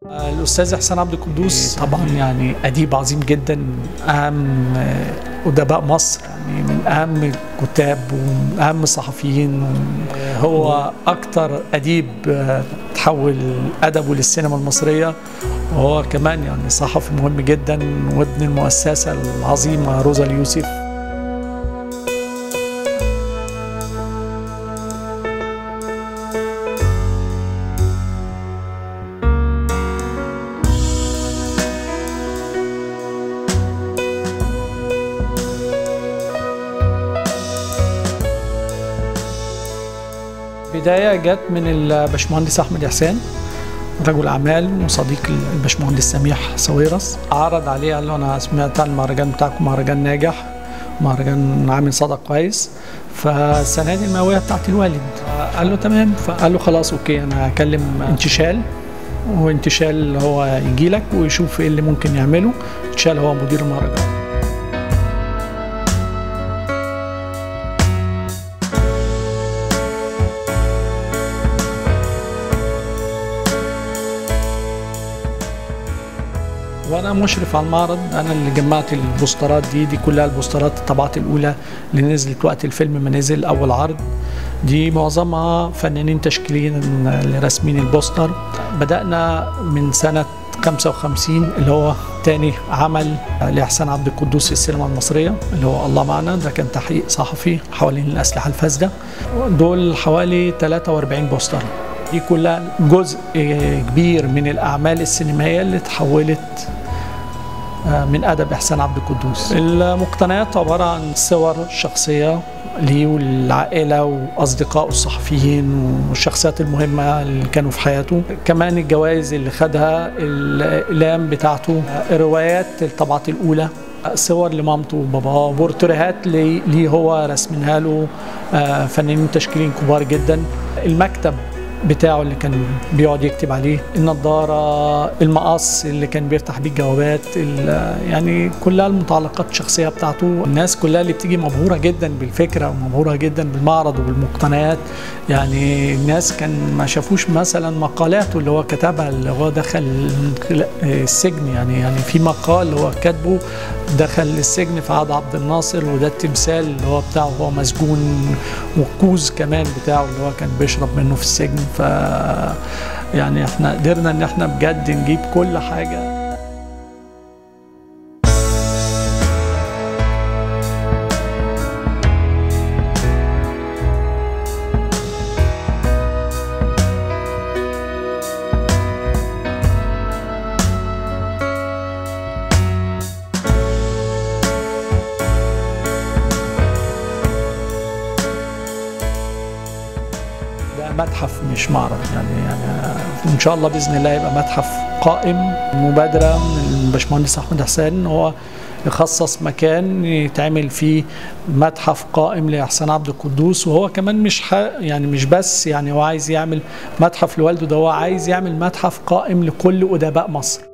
الأستاذ إحسان عبد القدوس طبعا يعني أديب عظيم جدا أهم أدباء مصر يعني من أهم الكتاب ومن أهم الصحفيين هو أكتر أديب تحول أدبه للسينما المصرية وهو كمان يعني صحفي مهم جدا وابن المؤسسة العظيمة روزا اليوسف البداية جت من الباشمهندس أحمد إحسان رجل أعمال وصديق الباشمهندس سميح سويرس عرض عليه قال له أنا سمعت عن المهرجان بتاعكم مهرجان ناجح مهرجان عامل صدى كويس فالسنة دي المئوية بتاعت الوالد قال له تمام فقال له خلاص أوكي أنا هكلم انتشال وانتشال هو يجي لك ويشوف ايه اللي ممكن يعمله انتشال هو مدير المهرجان وانا مشرف على المعرض انا اللي جمعت البوسترات دي دي كلها البوسترات الطبعات الاولى اللي نزلت وقت الفيلم ما نزل اول عرض دي معظمها فنانين تشكيليين اللي راسمين البوستر بدانا من سنه 55 اللي هو تاني عمل لإحسان عبد القدوس في السينما المصرية اللي هو الله معنا ده كان تحقيق صحفي حوالين الأسلحة الفاسدة دول حوالي 43 بوستر دي كلها جزء كبير من الأعمال السينمائية اللي تحولت من أدب إحسان عبد القدوس المقتنيات عبارة عن صور شخصية ليه والعائلة وأصدقائه الصحفيين والشخصيات المهمة اللي كانوا في حياته كمان الجوائز اللي خدها الأقلام بتاعته روايات الطبعات الأولى صور لمامته وباباه بورتريهات ليه هو رسمينها له فنانين تشكيليين كبار جدا المكتب بتاعه اللي كان بيقعد يكتب عليه النضارة المقص اللي كان بيفتح بيه الجوابات يعني كلها المتعلقات الشخصية بتاعته الناس كلها اللي بتيجي مبهورة جدا بالفكرة ومبهورة جدا بالمعرض وبالمقتنيات يعني الناس كان ما شافوش مثلا مقالاته اللي هو كتبها اللي هو دخل السجن يعني يعني في مقال هو كاتبه دخل السجن في عهد عبد الناصر وده التمثال اللي هو بتاعه هو مسجون والكوز كمان بتاعه اللي هو كان بيشرب منه في السجن ف يعني احنا قدرنا ان احنا بجد نجيب كل حاجه متحف مش معرض يعني يعني ان شاء الله باذن الله يبقى متحف قائم مبادره من الباشمهندس احمد حسين هو يخصص مكان يتعمل فيه متحف قائم لاحسان عبد القدوس وهو كمان مش يعني مش بس يعني هو عايز يعمل متحف لوالده ده هو عايز يعمل متحف قائم لكل ادباء مصر